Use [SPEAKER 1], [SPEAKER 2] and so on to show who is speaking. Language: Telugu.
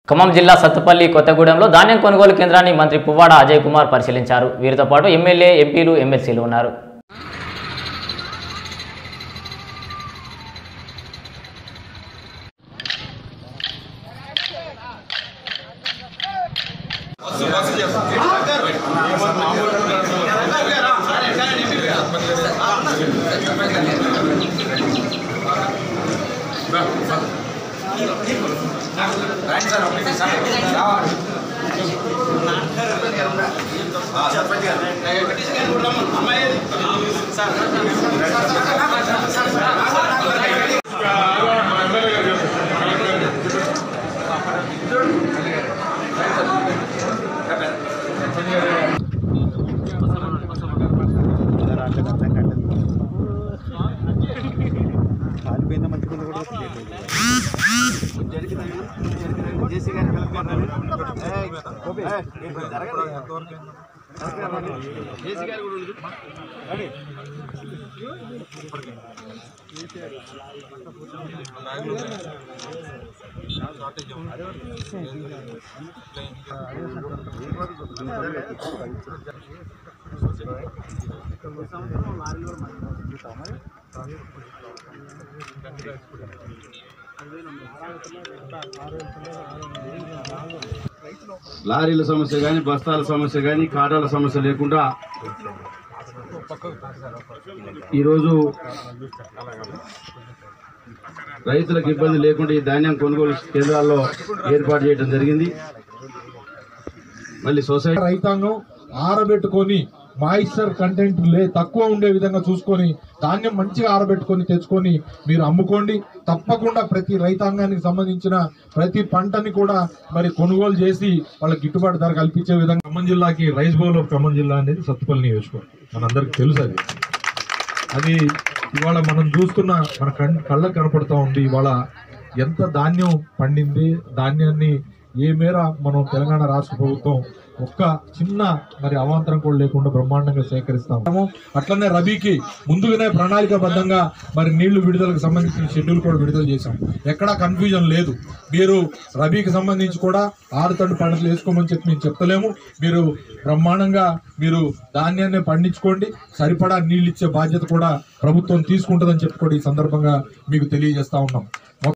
[SPEAKER 1] ఖమ్మం జిల్లా సత్తుపల్లి కొత్తగూడెంలో ధాన్యం కొనుగోలు కేంద్రాన్ని మంత్రి పువ్వాడ అజయ్ కుమార్ పరిశీలించారు వీరితో పాటు ఎమ్మెల్యే ఎంపీలు ఎమ్మెల్సీలు ఉన్నారు
[SPEAKER 2] లారీల సమస్య కానీ బస్తాల సమస్య కానీ కాటాల సమస్య లేకుండా ఈరోజు రైతులకు ఇబ్బంది లేకుండా ఈ ధాన్యం కొనుగోలు కేంద్రాల్లో ఏర్పాటు చేయడం జరిగింది మళ్ళీ సొసైటీ
[SPEAKER 3] రైతాంగం ఆరబెట్టుకొని మాయిశ్చర్ కంటెంట్ లే తక్కువ ఉండే విధంగా చూసుకొని ధాన్యం మంచిగా ఆరబెట్టుకొని తెచ్చుకొని మీరు అమ్ముకోండి తప్పకుండా ప్రతి రైతాంగానికి సంబంధించిన ప్రతి పంటని కూడా మరి కొనుగోలు చేసి వాళ్ళకి గిట్టుబాటు ధర కల్పించే విధంగా ఖమ్మం జిల్లాకి రైస్ బౌల్ ఆఫ్ ఖమ్మం జిల్లా అనేది సత్తుపల్లి నియోజకవర్గం మనందరికి తెలుసు అది అది ఇవాళ మనం చూస్తున్న మన కన్- కళ్ళకు కనపడుతూ ఉంది ఇవాళ ఎంత ధాన్యం పండింది ధాన్యాన్ని ఏ మేర మనం తెలంగాణ రాష్ట్ర ప్రభుత్వం ఒక్క చిన్న మరి అవాంతరం కూడా లేకుండా బ్రహ్మాండంగా సేకరిస్తాము అట్లనే రబీకి ముందుగానే ప్రణాళికాబద్ధంగా మరి నీళ్లు విడుదలకు సంబంధించిన షెడ్యూల్ కూడా విడుదల చేశాం ఎక్కడా కన్ఫ్యూజన్ లేదు మీరు రబీకి సంబంధించి కూడా ఆరు తండ్రి పంటలు వేసుకోమని చెప్పి మేము చెప్తలేము మీరు బ్రహ్మాండంగా మీరు ధాన్యాన్ని పండించుకోండి సరిపడా నీళ్ళు ఇచ్చే బాధ్యత కూడా ప్రభుత్వం తీసుకుంటుందని చెప్పి కూడా ఈ సందర్భంగా మీకు తెలియజేస్తా ఉన్నాం